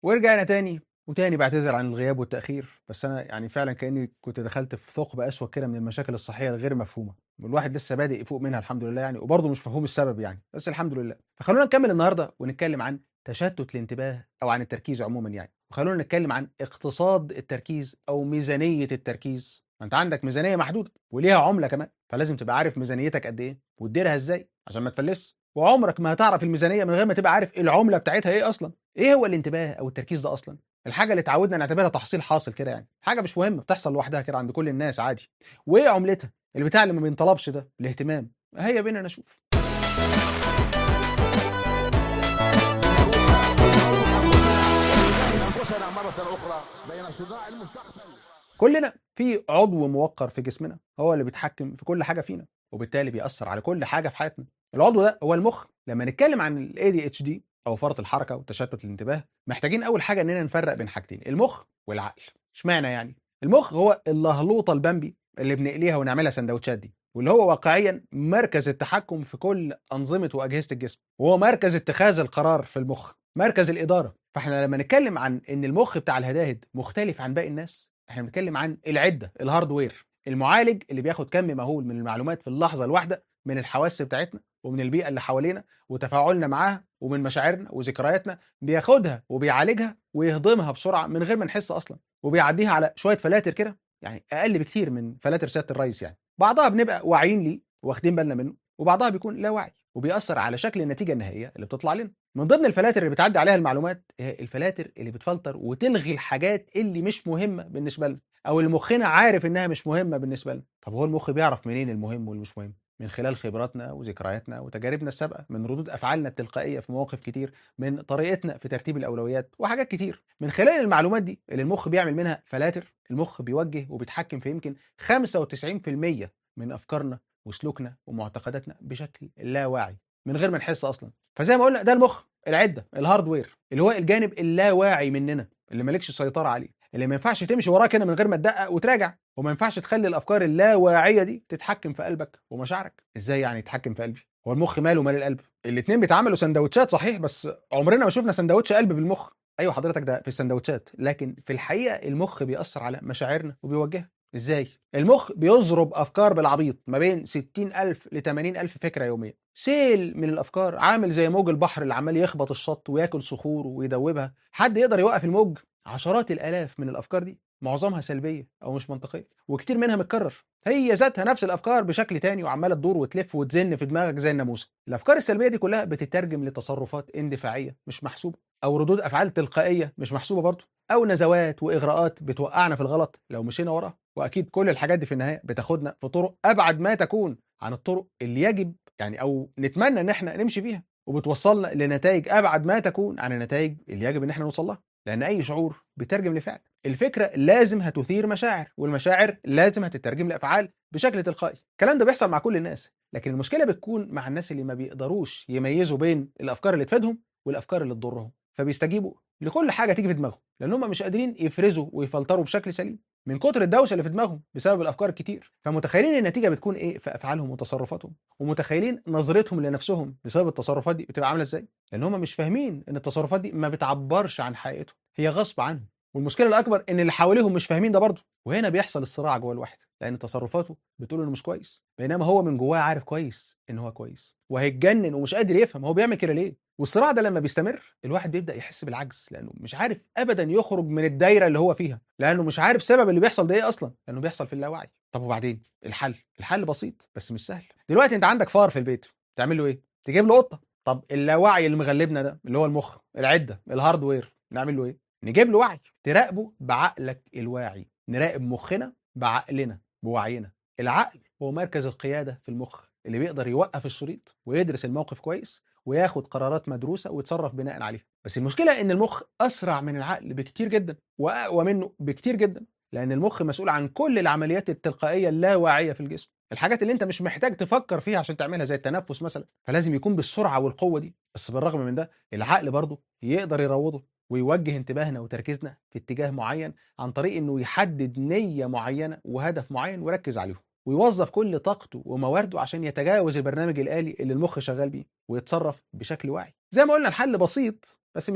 ورجعنا تاني وتاني بعتذر عن الغياب والتأخير بس أنا يعني فعلا كأني كنت دخلت في ثقب أسود كده من المشاكل الصحية الغير مفهومة والواحد لسه بادئ يفوق منها الحمد لله يعني وبرضه مش مفهوم السبب يعني بس الحمد لله فخلونا نكمل النهارده ونتكلم عن تشتت الانتباه أو عن التركيز عموما يعني وخلونا نتكلم عن اقتصاد التركيز أو ميزانية التركيز ما أنت عندك ميزانية محدودة وليها عملة كمان فلازم تبقى عارف ميزانيتك قد إيه وتديرها إزاي عشان ما تفلسش وعمرك ما هتعرف الميزانيه من غير ما تبقى عارف العمله بتاعتها ايه اصلا ايه هو الانتباه او التركيز ده اصلا الحاجه اللي اتعودنا نعتبرها تحصيل حاصل كده يعني حاجه مش مهمه بتحصل لوحدها كده عند كل الناس عادي وايه عملتها البتاع اللي ما بينطلبش ده الاهتمام هيا بينا نشوف أنفسنا مرة أخرى بين صداع المستقبل كلنا في عضو موقر في جسمنا هو اللي بيتحكم في كل حاجه فينا وبالتالي بيأثر على كل حاجه في حياتنا العضو ده هو المخ لما نتكلم عن ال ADHD او فرط الحركه وتشتت الانتباه محتاجين اول حاجه اننا نفرق بين حاجتين المخ والعقل اشمعنى يعني المخ هو اللهلوطه البامبي اللي بنقليها ونعملها سندوتشات دي واللي هو واقعيا مركز التحكم في كل انظمه واجهزه الجسم وهو مركز اتخاذ القرار في المخ مركز الاداره فاحنا لما نتكلم عن ان المخ بتاع الهداهد مختلف عن باقي الناس احنا بنتكلم عن العده الهاردوير المعالج اللي بياخد كم مهول من المعلومات في اللحظه الواحده من الحواس بتاعتنا ومن البيئه اللي حوالينا وتفاعلنا معاها ومن مشاعرنا وذكرياتنا بياخدها وبيعالجها ويهضمها بسرعه من غير ما نحس اصلا وبيعديها على شويه فلاتر كده يعني اقل بكتير من فلاتر سياده الرئيس يعني بعضها بنبقى واعيين ليه واخدين بالنا منه وبعضها بيكون لا وعي وبيأثر على شكل النتيجه النهائيه اللي بتطلع لنا من ضمن الفلاتر اللي بتعدي عليها المعلومات هي الفلاتر اللي بتفلتر وتلغي الحاجات اللي مش مهمه بالنسبه لنا او اللي مخنا عارف انها مش مهمه بالنسبه لنا طب هو المخ بيعرف منين المهم والمش مهم من خلال خبراتنا وذكرياتنا وتجاربنا السابقه من ردود افعالنا التلقائيه في مواقف كتير من طريقتنا في ترتيب الاولويات وحاجات كتير من خلال المعلومات دي اللي المخ بيعمل منها فلاتر المخ بيوجه وبيتحكم في يمكن 95% من افكارنا وسلوكنا ومعتقداتنا بشكل لا واعي من غير ما نحس اصلا فزي ما قلنا ده المخ العده الهاردوير اللي هو الجانب اللاواعي مننا اللي مالكش سيطره عليه اللي ما ينفعش تمشي وراه كده من غير ما تدقق وتراجع وما ينفعش تخلي الافكار اللاواعيه دي تتحكم في قلبك ومشاعرك ازاي يعني يتحكم في قلبي هو المخ ماله مال القلب الاتنين بيتعملوا سندوتشات صحيح بس عمرنا ما شفنا سندوتش قلب بالمخ ايوه حضرتك ده في السندوتشات لكن في الحقيقه المخ بيأثر على مشاعرنا وبيوجهها ازاي المخ بيضرب افكار بالعبيط ما بين 60000 ل 80000 فكره يوميا سيل من الافكار عامل زي موج البحر اللي عمال يخبط الشط وياكل صخور ويدوبها حد يقدر يوقف الموج عشرات الالاف من الافكار دي معظمها سلبيه او مش منطقيه وكتير منها متكرر هي ذاتها نفس الافكار بشكل تاني وعماله تدور وتلف وتزن في دماغك زي الناموسه الافكار السلبيه دي كلها بتترجم لتصرفات اندفاعيه مش محسوبه او ردود افعال تلقائيه مش محسوبه برضه او نزوات واغراءات بتوقعنا في الغلط لو مشينا وراها واكيد كل الحاجات دي في النهايه بتاخدنا في طرق ابعد ما تكون عن الطرق اللي يجب يعني او نتمنى ان احنا نمشي فيها وبتوصلنا لنتائج ابعد ما تكون عن النتائج اللي يجب ان احنا نوصل لها لان اي شعور بيترجم لفعل الفكره لازم هتثير مشاعر والمشاعر لازم هتترجم لافعال بشكل تلقائي الكلام ده بيحصل مع كل الناس لكن المشكله بتكون مع الناس اللي ما بيقدروش يميزوا بين الافكار اللي تفيدهم والافكار اللي تضرهم فبيستجيبوا لكل حاجه تيجي في دماغهم لان هم مش قادرين يفرزوا ويفلتروا بشكل سليم من كتر الدوشه اللي في دماغهم بسبب الافكار الكتير فمتخيلين النتيجه بتكون ايه في افعالهم وتصرفاتهم ومتخيلين نظرتهم لنفسهم بسبب التصرفات دي بتبقى عامله ازاي لان هم مش فاهمين ان التصرفات دي ما بتعبرش عن حقيقتهم هي غصب عنهم والمشكله الاكبر ان اللي حواليهم مش فاهمين ده برضه وهنا بيحصل الصراع جوه الواحد لان تصرفاته بتقول انه مش كويس بينما هو من جواه عارف كويس ان هو كويس وهيتجنن ومش قادر يفهم هو بيعمل كده ليه والصراع ده لما بيستمر الواحد بيبدا يحس بالعجز لانه مش عارف ابدا يخرج من الدايره اللي هو فيها لانه مش عارف سبب اللي بيحصل ده ايه اصلا لانه بيحصل في اللاوعي طب وبعدين الحل الحل بسيط بس مش سهل دلوقتي انت عندك فار في البيت تعمل له ايه تجيب له قطه طب اللاوعي اللي مغلبنا ده اللي هو المخ العده الهاردوير نعمل له ايه نجيب له وعي تراقبه بعقلك الواعي نراقب مخنا بعقلنا بوعينا العقل هو مركز القياده في المخ اللي بيقدر يوقف الشريط ويدرس الموقف كويس وياخد قرارات مدروسه ويتصرف بناء عليها بس المشكله ان المخ اسرع من العقل بكتير جدا واقوى منه بكتير جدا لان المخ مسؤول عن كل العمليات التلقائيه اللاواعيه في الجسم الحاجات اللي انت مش محتاج تفكر فيها عشان تعملها زي التنفس مثلا فلازم يكون بالسرعه والقوه دي بس بالرغم من ده العقل برضه يقدر يروضه ويوجه انتباهنا وتركيزنا في اتجاه معين عن طريق انه يحدد نيه معينه وهدف معين ويركز عليهم ويوظف كل طاقته وموارده عشان يتجاوز البرنامج الآلي اللي المخ شغال بيه ويتصرف بشكل واعي زي ما قلنا الحل بسيط بس مش سهل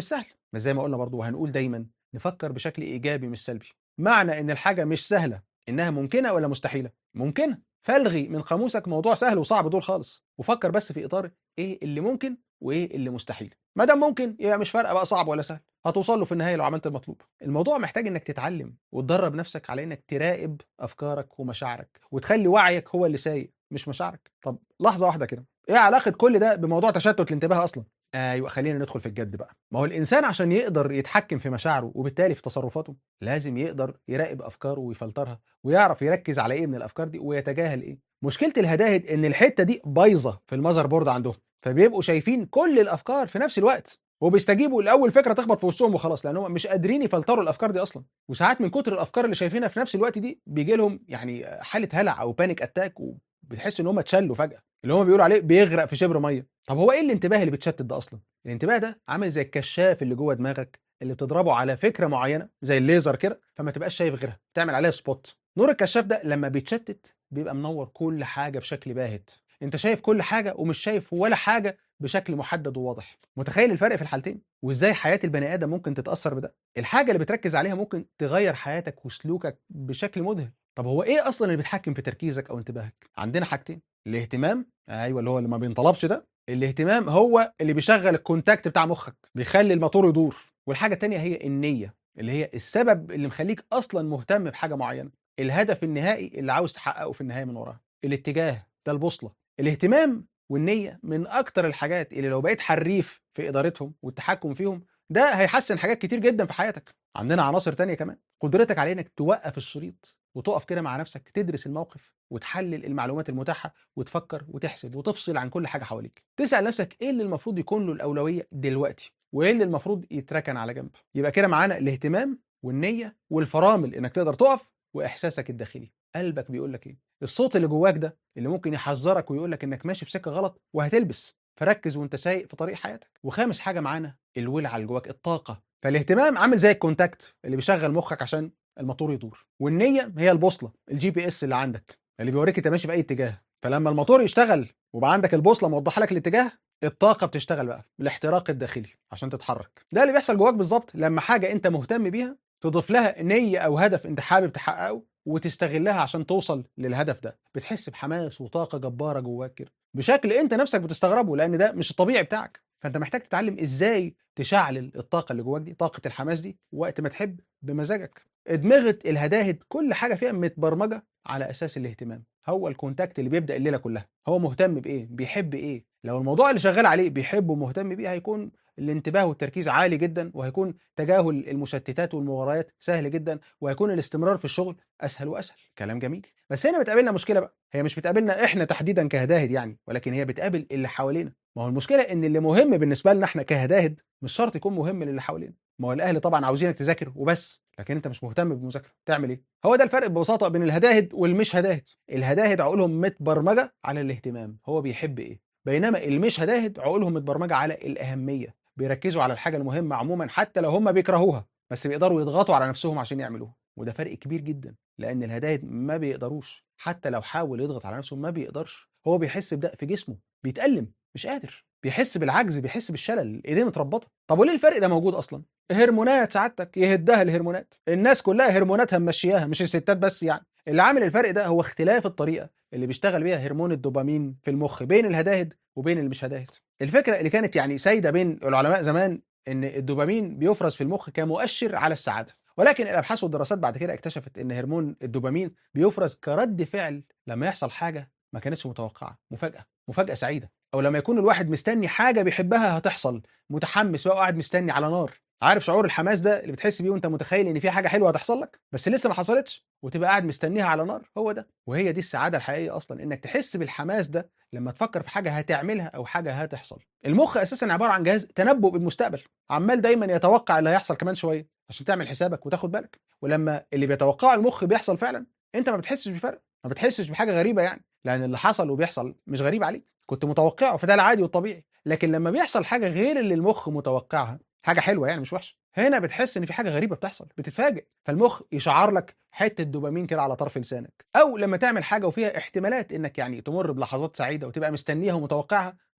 بس زي ما قلنا برضو وهنقول دايما نفكر بشكل ايجابي مش سلبي معنى ان الحاجه مش سهله انها ممكنه ولا مستحيله ممكنه فالغي من قاموسك موضوع سهل وصعب دول خالص وفكر بس في اطار ايه اللي ممكن وايه اللي مستحيل ما دام ممكن يبقى مش فارقه بقى صعب ولا سهل هتوصل له في النهايه لو عملت المطلوب الموضوع محتاج انك تتعلم وتدرب نفسك على انك تراقب افكارك ومشاعرك وتخلي وعيك هو اللي سايق مش مشاعرك طب لحظه واحده كده ايه علاقه كل ده بموضوع تشتت الانتباه اصلا ايوه خلينا ندخل في الجد بقى ما هو الانسان عشان يقدر يتحكم في مشاعره وبالتالي في تصرفاته لازم يقدر يراقب افكاره ويفلترها ويعرف يركز على ايه من الافكار دي ويتجاهل ايه مشكله الهداهد ان الحته دي بايظه في المذر بورد عندهم فبيبقوا شايفين كل الافكار في نفس الوقت وبيستجيبوا لاول فكره تخبط في وشهم وخلاص لان هم مش قادرين يفلتروا الافكار دي اصلا وساعات من كتر الافكار اللي شايفينها في نفس الوقت دي بيجي لهم يعني حاله هلع او بانيك اتاك وبتحس ان هم اتشلوا فجاه اللي هم بيقولوا عليه بيغرق في شبر ميه طب هو ايه الانتباه اللي بيتشتت ده اصلا الانتباه ده عامل زي الكشاف اللي جوه دماغك اللي بتضربه على فكره معينه زي الليزر كده فما تبقاش شايف غيرها تعمل عليها سبوت نور الكشاف ده لما بيتشتت بيبقى منور كل حاجه بشكل باهت انت شايف كل حاجه ومش شايف ولا حاجه بشكل محدد وواضح متخيل الفرق في الحالتين وازاي حياه البني ادم ممكن تتاثر بده الحاجه اللي بتركز عليها ممكن تغير حياتك وسلوكك بشكل مذهل طب هو ايه اصلا اللي بيتحكم في تركيزك او انتباهك عندنا حاجتين الاهتمام ايوه اللي هو اللي ما بينطلبش ده الاهتمام هو اللي بيشغل الكونتاكت بتاع مخك بيخلي الموتور يدور والحاجه التانية هي النيه اللي هي السبب اللي مخليك اصلا مهتم بحاجه معينه الهدف النهائي اللي عاوز تحققه في النهايه من وراها الاتجاه ده البوصله الاهتمام والنيه من اكتر الحاجات اللي لو بقيت حريف في ادارتهم والتحكم فيهم ده هيحسن حاجات كتير جدا في حياتك عندنا عناصر تانية كمان قدرتك على انك توقف الشريط وتقف كده مع نفسك تدرس الموقف وتحلل المعلومات المتاحه وتفكر وتحسب وتفصل عن كل حاجه حواليك تسال نفسك ايه اللي المفروض يكون له الاولويه دلوقتي وايه اللي المفروض يتركن على جنب يبقى كده معانا الاهتمام والنيه والفرامل انك تقدر تقف واحساسك الداخلي قلبك بيقول لك ايه الصوت اللي جواك ده اللي ممكن يحذرك ويقول لك انك ماشي في سكه غلط وهتلبس فركز وانت سايق في طريق حياتك وخامس حاجه معانا الولع اللي جواك الطاقه فالاهتمام عامل زي الكونتاكت اللي بيشغل مخك عشان الموتور يدور والنيه هي البوصله الجي بي اس اللي عندك اللي بيوريك انت ماشي في اي اتجاه فلما الموتور يشتغل وبقى عندك البوصله موضحه لك الاتجاه الطاقه بتشتغل بقى الاحتراق الداخلي عشان تتحرك ده اللي بيحصل جواك بالظبط لما حاجه انت مهتم بيها تضيف لها نيه او هدف انت حابب تحققه وتستغلها عشان توصل للهدف ده بتحس بحماس وطاقه جباره جواك كده بشكل انت نفسك بتستغربه لان ده مش الطبيعي بتاعك فانت محتاج تتعلم ازاي تشعل الطاقه اللي جواك دي طاقه الحماس دي وقت ما تحب بمزاجك ادمغه الهداهد كل حاجه فيها متبرمجه على اساس الاهتمام هو الكونتاكت اللي بيبدا الليله كلها هو مهتم بايه بيحب ايه لو الموضوع اللي شغال عليه بيحبه ومهتم بيه هيكون الانتباه والتركيز عالي جدا وهيكون تجاهل المشتتات والمغريات سهل جدا وهيكون الاستمرار في الشغل اسهل واسهل كلام جميل بس هنا بتقابلنا مشكله بقى هي مش بتقابلنا احنا تحديدا كهداهد يعني ولكن هي بتقابل اللي حوالينا ما هو المشكله ان اللي مهم بالنسبه لنا احنا كهداهد مش شرط يكون مهم للي حوالينا ما هو الاهل طبعا عاوزينك تذاكر وبس لكن انت مش مهتم بالمذاكره تعمل ايه هو ده الفرق ببساطه بين الهداهد والمش هداهد الهداهد عقولهم متبرمجه على الاهتمام هو بيحب ايه بينما المش هداهد عقولهم متبرمجه على الاهميه بيركزوا على الحاجه المهمه عموما حتى لو هم بيكرهوها بس بيقدروا يضغطوا على نفسهم عشان يعملوها وده فرق كبير جدا لان الهدايد ما بيقدروش حتى لو حاول يضغط على نفسه ما بيقدرش هو بيحس بده في جسمه بيتألم مش قادر بيحس بالعجز بيحس بالشلل ايديه متربطه طب وليه الفرق ده موجود اصلا هرمونات سعادتك يهدها الهرمونات الناس كلها هرموناتها ممشياها مش الستات بس يعني اللي عامل الفرق ده هو اختلاف الطريقه اللي بيشتغل بيها هرمون الدوبامين في المخ بين الهداهد وبين اللي مش هداهد الفكره اللي كانت يعني سايده بين العلماء زمان ان الدوبامين بيفرز في المخ كمؤشر على السعاده ولكن الابحاث والدراسات بعد كده اكتشفت ان هرمون الدوبامين بيفرز كرد فعل لما يحصل حاجه ما كانتش متوقعه مفاجاه مفاجاه سعيده او لما يكون الواحد مستني حاجه بيحبها هتحصل متحمس بقى وقاعد مستني على نار عارف شعور الحماس ده اللي بتحس بيه وانت متخيل ان في حاجه حلوه هتحصل لك بس لسه ما حصلتش وتبقى قاعد مستنيها على نار هو ده وهي دي السعاده الحقيقيه اصلا انك تحس بالحماس ده لما تفكر في حاجه هتعملها او حاجه هتحصل المخ اساسا عباره عن جهاز تنبؤ بالمستقبل عمال دايما يتوقع اللي هيحصل كمان شويه عشان تعمل حسابك وتاخد بالك ولما اللي بيتوقعه المخ بيحصل فعلا انت ما بتحسش بفرق ما بتحسش بحاجه غريبه يعني لان اللي حصل وبيحصل مش غريب عليك كنت متوقعه فده العادي والطبيعي لكن لما بيحصل حاجه غير اللي المخ متوقعها حاجه حلوه يعني مش وحشه هنا بتحس ان في حاجه غريبه بتحصل بتتفاجئ فالمخ يشعر لك حته دوبامين كده على طرف لسانك او لما تعمل حاجه وفيها احتمالات انك يعني تمر بلحظات سعيده وتبقى مستنيها ومتوقعها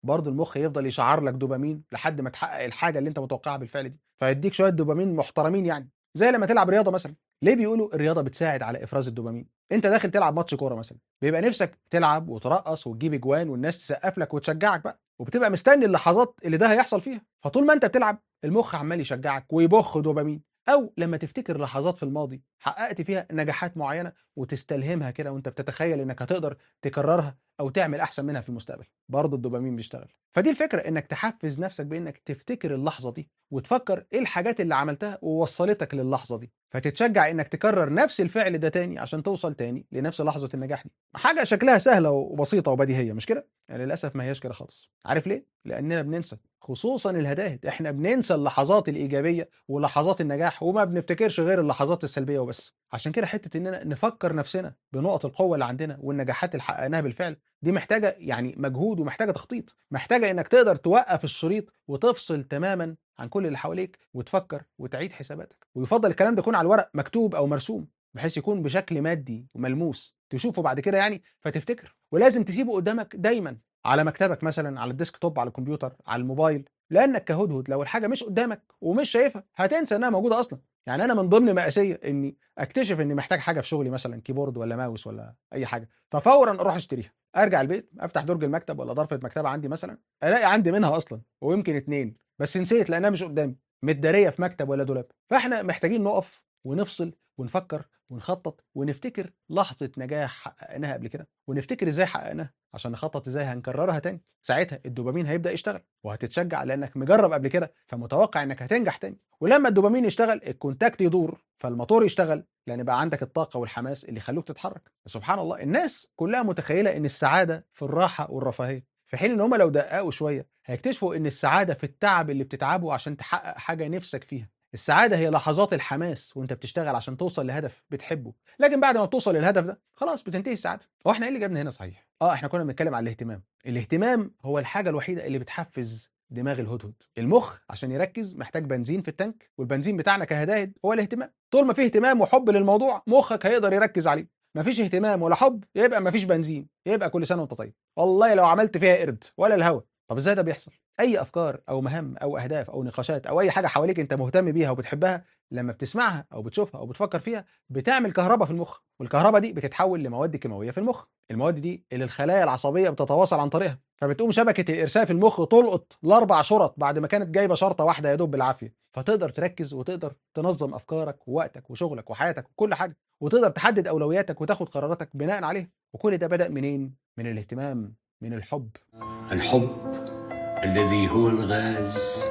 برضه المخ يفضل يشعر لك دوبامين لحد ما تحقق الحاجه اللي انت متوقعها بالفعل دي فيديك شويه دوبامين محترمين يعني زي لما تلعب رياضه مثلا ليه بيقولوا الرياضه بتساعد على افراز الدوبامين انت داخل تلعب ماتش كوره مثلا بيبقى نفسك تلعب وترقص وتجيب اجوان والناس تسقف لك وتشجعك بقى وبتبقى مستني اللحظات اللي ده هيحصل فيها فطول ما انت بتلعب المخ عمال يشجعك ويبخ دوبامين او لما تفتكر لحظات في الماضي حققت فيها نجاحات معينه وتستلهمها كده وانت بتتخيل انك هتقدر تكررها او تعمل احسن منها في المستقبل برضه الدوبامين بيشتغل فدي الفكره انك تحفز نفسك بانك تفتكر اللحظه دي وتفكر ايه الحاجات اللي عملتها ووصلتك للحظه دي فتتشجع انك تكرر نفس الفعل ده تاني عشان توصل تاني لنفس لحظه النجاح دي حاجه شكلها سهله وبسيطه وبديهيه مش كده يعني للاسف ما هياش كده خالص عارف ليه لاننا بننسى خصوصا الهداهد احنا بننسى اللحظات الايجابيه ولحظات النجاح وما بنفتكرش غير اللحظات السلبيه وبس عشان كده حته اننا نفكر نفسنا بنقط القوه اللي عندنا والنجاحات اللي حققناها بالفعل دي محتاجه يعني مجهود ومحتاجه تخطيط محتاجه انك تقدر توقف الشريط وتفصل تماما عن كل اللي حواليك وتفكر وتعيد حساباتك ويفضل الكلام ده يكون على الورق مكتوب او مرسوم بحيث يكون بشكل مادي وملموس تشوفه بعد كده يعني فتفتكر ولازم تسيبه قدامك دايما على مكتبك مثلا على الديسك توب على الكمبيوتر على الموبايل لانك كهدهد لو الحاجه مش قدامك ومش شايفها هتنسى انها موجوده اصلا يعني انا من ضمن مأسية اني اكتشف اني محتاج حاجه في شغلي مثلا كيبورد ولا ماوس ولا اي حاجه ففورا اروح اشتريها ارجع البيت افتح درج المكتب ولا ضرفه مكتبه عندي مثلا الاقي عندي منها اصلا ويمكن اتنين بس نسيت لانها مش قدامي متداريه في مكتب ولا دولاب فاحنا محتاجين نقف ونفصل ونفكر ونخطط ونفتكر لحظه نجاح حققناها قبل كده ونفتكر ازاي حققناها عشان نخطط ازاي هنكررها تاني ساعتها الدوبامين هيبدا يشتغل وهتتشجع لانك مجرب قبل كده فمتوقع انك هتنجح تاني ولما الدوبامين يشتغل الكونتاكت يدور فالموتور يشتغل لان بقى عندك الطاقه والحماس اللي يخلوك تتحرك سبحان الله الناس كلها متخيله ان السعاده في الراحه والرفاهيه في حين ان هم لو دققوا شويه هيكتشفوا ان السعاده في التعب اللي بتتعبه عشان تحقق حاجه نفسك فيها السعاده هي لحظات الحماس وانت بتشتغل عشان توصل لهدف بتحبه لكن بعد ما بتوصل للهدف ده خلاص بتنتهي السعاده هو احنا ايه اللي جابنا هنا صحيح اه احنا كنا بنتكلم عن الاهتمام الاهتمام هو الحاجه الوحيده اللي بتحفز دماغ الهدهد المخ عشان يركز محتاج بنزين في التانك والبنزين بتاعنا كهداهد هو الاهتمام طول ما فيه اهتمام وحب للموضوع مخك هيقدر يركز عليه مفيش اهتمام ولا حب يبقى مفيش بنزين يبقى كل سنه وانت طيب والله لو عملت فيها قرد ولا الهوا طب ازاي ده بيحصل اي افكار او مهام او اهداف او نقاشات او اي حاجه حواليك انت مهتم بيها وبتحبها لما بتسمعها او بتشوفها او بتفكر فيها بتعمل كهرباء في المخ والكهرباء دي بتتحول لمواد كيماويه في المخ المواد دي اللي الخلايا العصبيه بتتواصل عن طريقها فبتقوم شبكه الارسال في المخ تلقط الاربع شرط بعد ما كانت جايبه شرطه واحده يا دوب بالعافيه فتقدر تركز وتقدر تنظم افكارك ووقتك وشغلك وحياتك وكل حاجه وتقدر تحدد اولوياتك وتاخد قراراتك بناء عليها وكل ده بدا منين من الاهتمام من الحب الحب الذي هو الغاز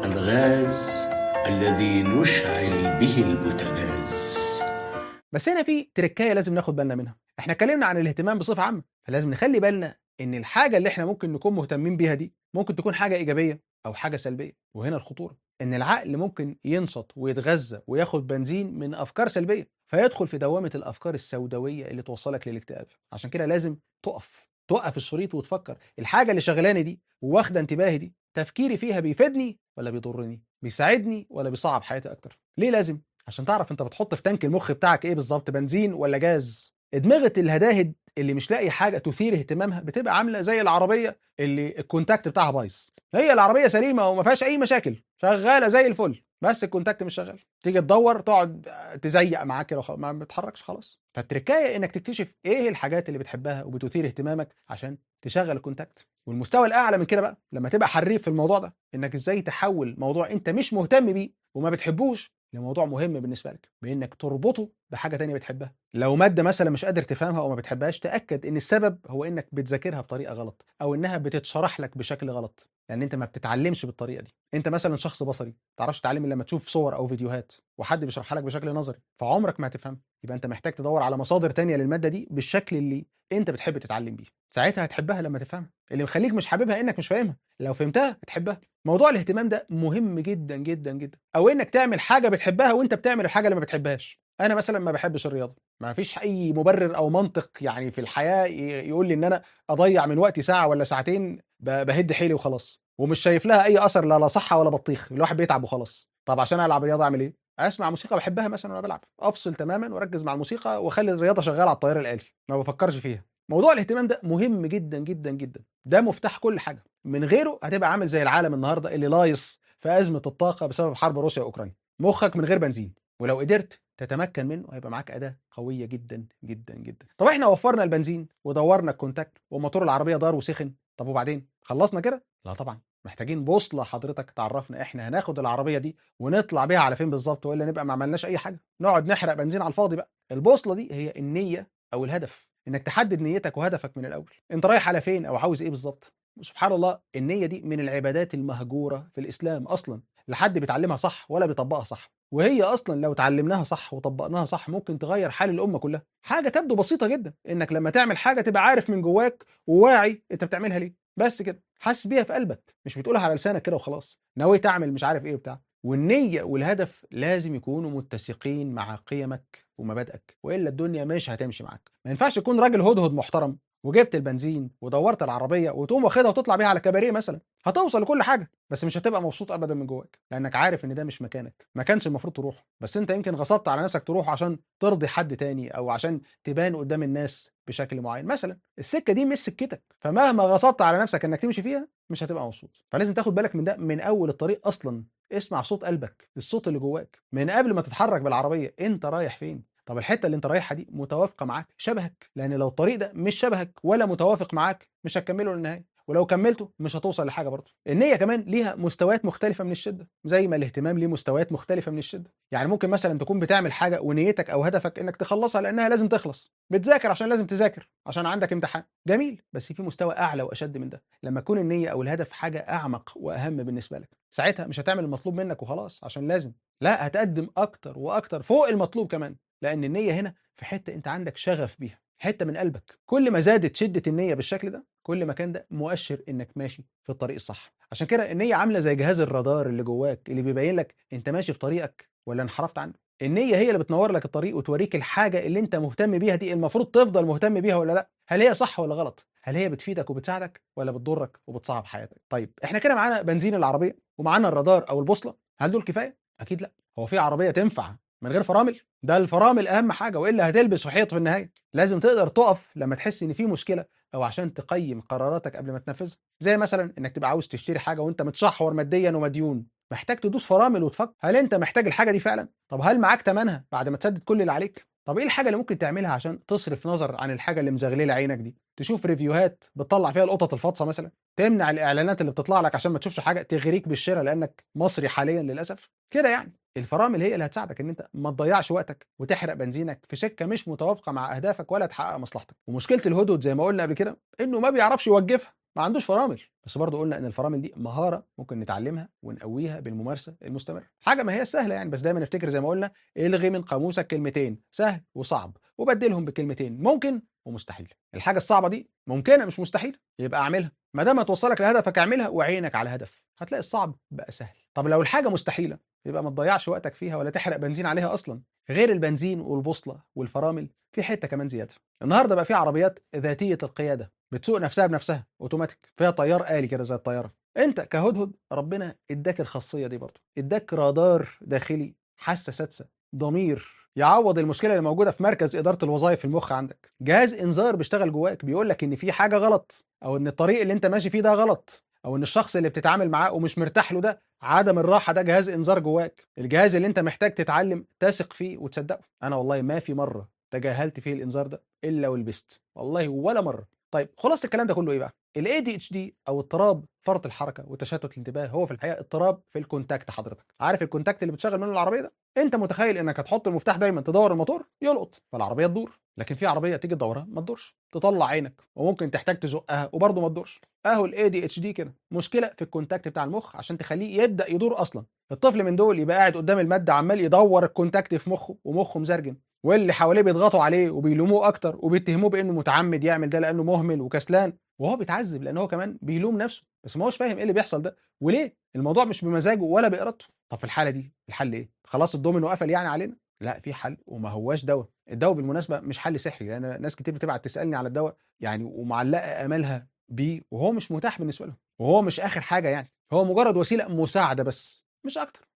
الغاز الذي نشعل به البوتاجاز بس هنا في تركايه لازم ناخد بالنا منها احنا اتكلمنا عن الاهتمام بصفه عامه فلازم نخلي بالنا ان الحاجه اللي احنا ممكن نكون مهتمين بيها دي ممكن تكون حاجه ايجابيه او حاجه سلبيه وهنا الخطوره ان العقل ممكن ينشط ويتغذى وياخد بنزين من افكار سلبيه فيدخل في دوامه الافكار السوداويه اللي توصلك للاكتئاب عشان كده لازم تقف توقف الشريط وتفكر الحاجه اللي شغلاني دي واخده انتباهي دي تفكيري فيها بيفيدني ولا بيضرني بيساعدني ولا بيصعب حياتي اكتر ليه لازم عشان تعرف انت بتحط في تانك المخ بتاعك ايه بالظبط بنزين ولا جاز ادمغه الهداهد اللي مش لاقي حاجه تثير اهتمامها بتبقى عامله زي العربيه اللي الكونتاكت بتاعها بايظ هي العربيه سليمه وما فيهاش اي مشاكل شغاله زي الفل بس الكونتاكت مش شغال تيجي تدور تقعد تزيق معاك كده وخ- ما بتتحركش خلاص فالتركايه انك تكتشف ايه الحاجات اللي بتحبها وبتثير اهتمامك عشان تشغل الكونتاكت والمستوى الاعلى من كده بقى لما تبقى حريف في الموضوع ده انك ازاي تحول موضوع انت مش مهتم بيه وما بتحبوش لموضوع مهم بالنسبه لك بانك تربطه بحاجه تانية بتحبها لو ماده مثلا مش قادر تفهمها او ما بتحبهاش تاكد ان السبب هو انك بتذاكرها بطريقه غلط او انها بتتشرح لك بشكل غلط لان انت ما بتتعلمش بالطريقه دي انت مثلا شخص بصري ما تعرفش تتعلم الا لما تشوف صور او فيديوهات وحد بيشرحها لك بشكل نظري فعمرك ما هتفهم يبقى انت محتاج تدور على مصادر تانية للماده دي بالشكل اللي انت بتحب تتعلم بيه ساعتها هتحبها لما تفهمها اللي مخليك مش حاببها انك مش فاهمها لو فهمتها هتحبها موضوع الاهتمام ده مهم جدا جدا جدا او انك تعمل حاجه بتحبها وانت بتعمل الحاجه اللي ما بتحبهاش انا مثلا ما بحبش الرياضه ما فيش اي مبرر او منطق يعني في الحياه ي- يقول لي ان انا اضيع من وقتي ساعه ولا ساعتين ب- بهد حيلي وخلاص ومش شايف لها اي اثر لا لا صحه ولا بطيخ الواحد بيتعب وخلاص طب عشان العب رياضه اعمل ايه اسمع موسيقى بحبها مثلا وانا بلعب افصل تماما واركز مع الموسيقى واخلي الرياضه شغاله على الطيار الالي ما بفكرش فيها موضوع الاهتمام ده مهم جدا جدا جدا ده مفتاح كل حاجه من غيره هتبقى عامل زي العالم النهارده اللي لايص في ازمه الطاقه بسبب حرب روسيا واوكرانيا مخك من غير بنزين ولو قدرت تتمكن منه هيبقى معاك اداه قويه جدا جدا جدا طب احنا وفرنا البنزين ودورنا الكونتاكت وموتور العربيه دار وسخن طب وبعدين خلصنا كده لا طبعا محتاجين بوصله حضرتك تعرفنا احنا هناخد العربيه دي ونطلع بيها على فين بالظبط والا نبقى ما عملناش اي حاجه نقعد نحرق بنزين على الفاضي بقى البوصله دي هي النيه او الهدف انك تحدد نيتك وهدفك من الاول انت رايح على فين او عاوز ايه بالظبط سبحان الله النيه دي من العبادات المهجوره في الاسلام اصلا لا حد بيتعلمها صح ولا بيطبقها صح وهي اصلا لو اتعلمناها صح وطبقناها صح ممكن تغير حال الامه كلها حاجه تبدو بسيطه جدا انك لما تعمل حاجه تبقى عارف من جواك وواعي انت بتعملها ليه بس كده حاسس بيها في قلبك مش بتقولها على لسانك كده وخلاص ناوي تعمل مش عارف ايه وبتاع والنيه والهدف لازم يكونوا متسقين مع قيمك ومبادئك والا الدنيا مش هتمشي معاك ما ينفعش تكون راجل هدهد محترم وجبت البنزين ودورت العربيه وتقوم واخدها وتطلع بيها على كباريه مثلا هتوصل لكل حاجه بس مش هتبقى مبسوط ابدا من جواك لانك عارف ان ده مش مكانك ما كانش المفروض تروح بس انت يمكن غصبت على نفسك تروح عشان ترضي حد تاني او عشان تبان قدام الناس بشكل معين مثلا السكه دي مش سكتك فمهما غصبت على نفسك انك تمشي فيها مش هتبقى مبسوط فلازم تاخد بالك من ده من اول الطريق اصلا اسمع صوت قلبك الصوت اللي جواك من قبل ما تتحرك بالعربيه انت رايح فين طب الحته اللي انت رايحها دي متوافقه معاك شبهك لان لو الطريق ده مش شبهك ولا متوافق معاك مش هتكمله للنهايه ولو كملته مش هتوصل لحاجه برضه النيه كمان ليها مستويات مختلفه من الشده زي ما الاهتمام ليه مستويات مختلفه من الشده يعني ممكن مثلا تكون بتعمل حاجه ونيتك او هدفك انك تخلصها لانها لازم تخلص بتذاكر عشان لازم تذاكر عشان عندك امتحان جميل بس في مستوى اعلى واشد من ده لما تكون النيه او الهدف حاجه اعمق واهم بالنسبه لك ساعتها مش هتعمل المطلوب منك وخلاص عشان لازم لا هتقدم اكتر واكتر فوق المطلوب كمان لان النيه هنا في حته انت عندك شغف بيها حته من قلبك كل ما زادت شده النيه بالشكل ده كل ما كان ده مؤشر انك ماشي في الطريق الصح عشان كده النيه عامله زي جهاز الرادار اللي جواك اللي بيبين لك انت ماشي في طريقك ولا انحرفت عنه النيه هي اللي بتنور لك الطريق وتوريك الحاجه اللي انت مهتم بيها دي المفروض تفضل مهتم بيها ولا لا هل هي صح ولا غلط هل هي بتفيدك وبتساعدك ولا بتضرك وبتصعب حياتك طيب احنا كده معانا بنزين العربيه ومعانا الرادار او البوصله هل دول كفايه اكيد لا هو في عربيه تنفع من غير فرامل ده الفرامل اهم حاجه والا هتلبس في حيط في النهايه لازم تقدر تقف لما تحس ان في مشكله او عشان تقيم قراراتك قبل ما تنفذها زي مثلا انك تبقى عاوز تشتري حاجه وانت متشحور ماديا ومديون محتاج تدوس فرامل وتفكر هل انت محتاج الحاجه دي فعلا طب هل معاك ثمنها بعد ما تسدد كل اللي عليك طب ايه الحاجه اللي ممكن تعملها عشان تصرف نظر عن الحاجه اللي مزغلله عينك دي تشوف ريفيوهات بتطلع فيها القطط الفاطسه مثلا تمنع الاعلانات اللي بتطلع لك عشان ما تشوفش حاجه تغريك بالشراء لانك مصري حاليا للاسف كده يعني الفرامل هي اللي هتساعدك ان انت ما تضيعش وقتك وتحرق بنزينك في سكه مش متوافقه مع اهدافك ولا تحقق مصلحتك ومشكله الهدهد زي ما قلنا قبل كده انه ما بيعرفش يوقفها ما عندوش فرامل بس برضه قلنا ان الفرامل دي مهاره ممكن نتعلمها ونقويها بالممارسه المستمره حاجه ما هي سهله يعني بس دايما نفتكر زي ما قلنا الغي من قاموسك كلمتين سهل وصعب وبدلهم بكلمتين ممكن ومستحيل الحاجه الصعبه دي ممكنه مش مستحيل يبقى اعملها ما دام هتوصلك لهدفك اعملها وعينك على هدف هتلاقي الصعب بقى سهل طب لو الحاجه مستحيله يبقى ما تضيعش وقتك فيها ولا تحرق بنزين عليها اصلا غير البنزين والبوصله والفرامل في حته كمان زياده النهارده بقى في عربيات ذاتيه القياده بتسوق نفسها بنفسها اوتوماتيك فيها طيار آلي كده زي الطياره انت كهدهد ربنا اداك الخاصيه دي برضه اداك رادار داخلي حاسه سادسه ضمير يعوض المشكله اللي موجوده في مركز اداره الوظائف في المخ عندك جهاز انذار بيشتغل جواك بيقول لك ان في حاجه غلط او ان الطريق اللي انت ماشي فيه ده غلط او ان الشخص اللي بتتعامل معاه ومش مرتاح له ده عدم الراحه ده جهاز انذار جواك الجهاز اللي انت محتاج تتعلم تثق فيه وتصدقه انا والله ما في مره تجاهلت فيه الانذار ده الا ولبست والله ولا مره طيب خلاص الكلام ده كله ايه بقى الاي دي اتش دي او اضطراب فرط الحركه وتشتت الانتباه هو في الحقيقه اضطراب في الكونتاكت حضرتك عارف الكونتاكت اللي بتشغل منه العربيه ده انت متخيل انك هتحط المفتاح دايما تدور الموتور يلقط فالعربيه تدور لكن في عربيه تيجي تدورها ما تدورش تطلع عينك وممكن تحتاج تزقها وبرضه ما تدورش اهو الاي دي اتش دي كده مشكله في الكونتاكت بتاع المخ عشان تخليه يبدا يدور اصلا الطفل من دول يبقى قاعد قدام الماده عمال يدور الكونتاكت في مخه ومخه مزرجن واللي حواليه بيضغطوا عليه وبيلوموه اكتر وبيتهموه بانه متعمد يعمل ده لانه مهمل وكسلان وهو بيتعذب لان هو كمان بيلوم نفسه بس ما هوش فاهم ايه اللي بيحصل ده وليه الموضوع مش بمزاجه ولا بارادته طب في الحاله دي الحل ايه خلاص الدومينو قفل يعني علينا لا في حل وما هواش دواء الدواء بالمناسبه مش حل سحري لان ناس كتير بتبعت تسالني على الدواء يعني ومعلقه املها بيه وهو مش متاح بالنسبه لهم وهو مش اخر حاجه يعني هو مجرد وسيله مساعده بس مش اكتر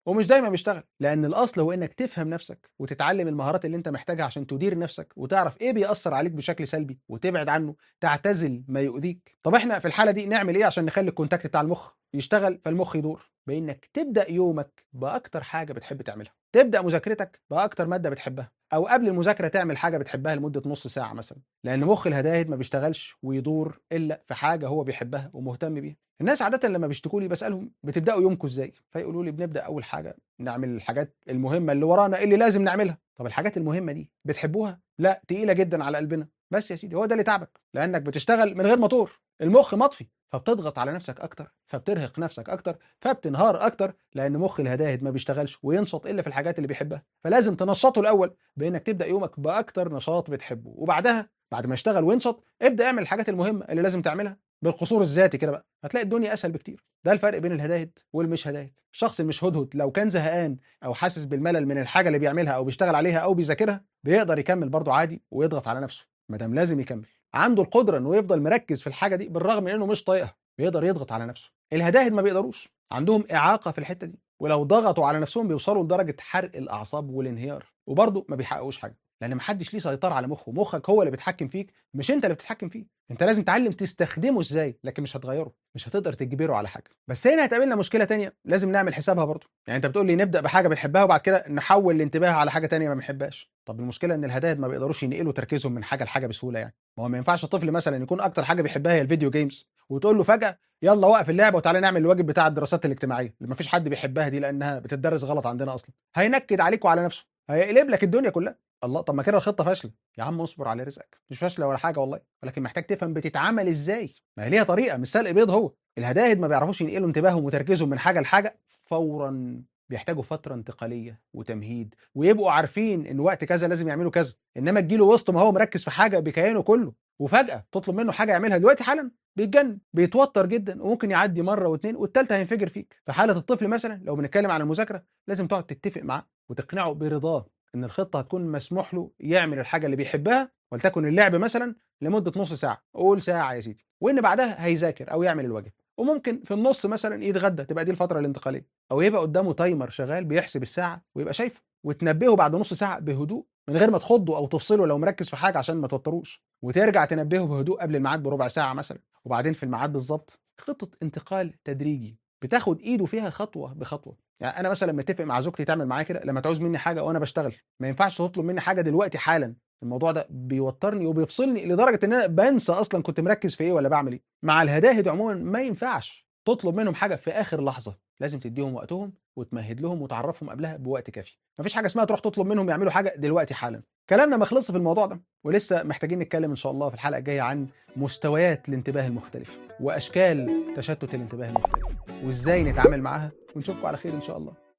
ومش دايما بيشتغل لان الاصل هو انك تفهم نفسك وتتعلم المهارات اللي انت محتاجها عشان تدير نفسك وتعرف ايه بيأثر عليك بشكل سلبي وتبعد عنه تعتزل ما يؤذيك طب احنا في الحاله دي نعمل ايه عشان نخلي الكونتاكت بتاع المخ يشتغل فالمخ يدور بانك تبدا يومك باكتر حاجه بتحب تعملها تبدا مذاكرتك باكتر ماده بتحبها او قبل المذاكره تعمل حاجه بتحبها لمده نص ساعه مثلا لان مخ الهداهد ما بيشتغلش ويدور الا في حاجه هو بيحبها ومهتم بيها الناس عاده لما بيشتكوا لي بسالهم بتبداوا يومكم ازاي فيقولوا لي بنبدا اول حاجه نعمل الحاجات المهمه اللي ورانا اللي لازم نعملها طب الحاجات المهمه دي بتحبوها لا تقيله جدا على قلبنا بس يا سيدي هو ده اللي تعبك لانك بتشتغل من غير موتور المخ مطفي فبتضغط على نفسك اكتر فبترهق نفسك اكتر فبتنهار اكتر لان مخ الهداهد ما بيشتغلش وينشط الا في الحاجات اللي بيحبها فلازم تنشطه الاول بانك تبدا يومك باكتر نشاط بتحبه وبعدها بعد ما يشتغل وينشط ابدا اعمل الحاجات المهمه اللي لازم تعملها بالقصور الذاتي كده بقى هتلاقي الدنيا اسهل بكتير ده الفرق بين الهداهد والمش هداهد الشخص المش هدهد لو كان زهقان او حاسس بالملل من الحاجه اللي بيعملها او بيشتغل عليها او بيذاكرها بيقدر يكمل برضه عادي ويضغط على نفسه ما دام لازم يكمل عنده القدره انه يفضل مركز في الحاجه دي بالرغم من انه مش طايقها بيقدر يضغط على نفسه الهداهد ما بيقدروش عندهم اعاقه في الحته دي ولو ضغطوا على نفسهم بيوصلوا لدرجه حرق الاعصاب والانهيار وبرضه ما بيحققوش حاجه لان محدش ليه سيطره على مخه مخك هو اللي بيتحكم فيك مش انت اللي بتتحكم فيه انت لازم تعلم تستخدمه ازاي لكن مش هتغيره مش هتقدر تجبره على حاجه بس هنا هتقابلنا مشكله تانية لازم نعمل حسابها برضه يعني انت بتقول لي نبدا بحاجه بنحبها وبعد كده نحول الانتباه على حاجه تانية ما بنحبهاش طب المشكله ان الهدايد ما بيقدروش ينقلوا تركيزهم من حاجه لحاجه بسهوله يعني ما هو ما ينفعش الطفل مثلا يكون اكتر حاجه بيحبها هي الفيديو جيمز وتقول له فجاه يلا وقف اللعبه وتعالى نعمل الواجب بتاع الدراسات الاجتماعيه اللي ما فيش حد بيحبها دي لانها بتدرس غلط عندنا اصلا هينكد عليك وعلى نفسه هيقلب لك الدنيا كلها الله طب ما كده الخطه فاشله يا عم اصبر على رزقك مش فاشله ولا حاجه والله ولكن محتاج تفهم بتتعمل ازاي ما هي ليها طريقه مش سلق بيض هو الهداهد ما بيعرفوش ينقلوا انتباههم وتركيزهم من حاجه لحاجه فورا بيحتاجوا فتره انتقاليه وتمهيد ويبقوا عارفين ان وقت كذا لازم يعملوا كذا انما تجيله وسط ما هو مركز في حاجه بكيانه كله وفجاه تطلب منه حاجه يعملها دلوقتي حالا بيتجنن بيتوتر جدا وممكن يعدي مره واثنين والثالثه هينفجر فيك في حاله الطفل مثلا لو بنتكلم عن المذاكره لازم تقعد تتفق معاه وتقنعه برضاه ان الخطه هتكون مسموح له يعمل الحاجه اللي بيحبها ولتكن اللعب مثلا لمده نص ساعه قول ساعه يا سيدي وان بعدها هيذاكر او يعمل الواجب وممكن في النص مثلا يتغدى تبقى دي الفتره الانتقاليه او يبقى قدامه تايمر شغال بيحسب الساعه ويبقى شايفه وتنبهه بعد نص ساعه بهدوء من غير ما تخضه او تفصله لو مركز في حاجه عشان ما توتروش وترجع تنبهه بهدوء قبل الميعاد بربع ساعه مثلا وبعدين في الميعاد بالظبط خطه انتقال تدريجي بتاخد ايده فيها خطوه بخطوه يعني انا مثلا متفق مع زوجتي تعمل معايا كده لما تعوز مني حاجه وانا بشتغل ما ينفعش تطلب مني حاجه دلوقتي حالا الموضوع ده بيوترني وبيفصلني لدرجه ان انا بنسى اصلا كنت مركز في ايه ولا بعمل ايه مع الهداهد عموما ما ينفعش تطلب منهم حاجه في اخر لحظه لازم تديهم وقتهم وتمهد لهم وتعرفهم قبلها بوقت كافي مفيش حاجه اسمها تروح تطلب منهم يعملوا حاجه دلوقتي حالا كلامنا ما خلصش في الموضوع ده ولسه محتاجين نتكلم ان شاء الله في الحلقه الجايه عن مستويات الانتباه المختلفه واشكال تشتت الانتباه المختلفه وازاي نتعامل معاها ونشوفكم على خير ان شاء الله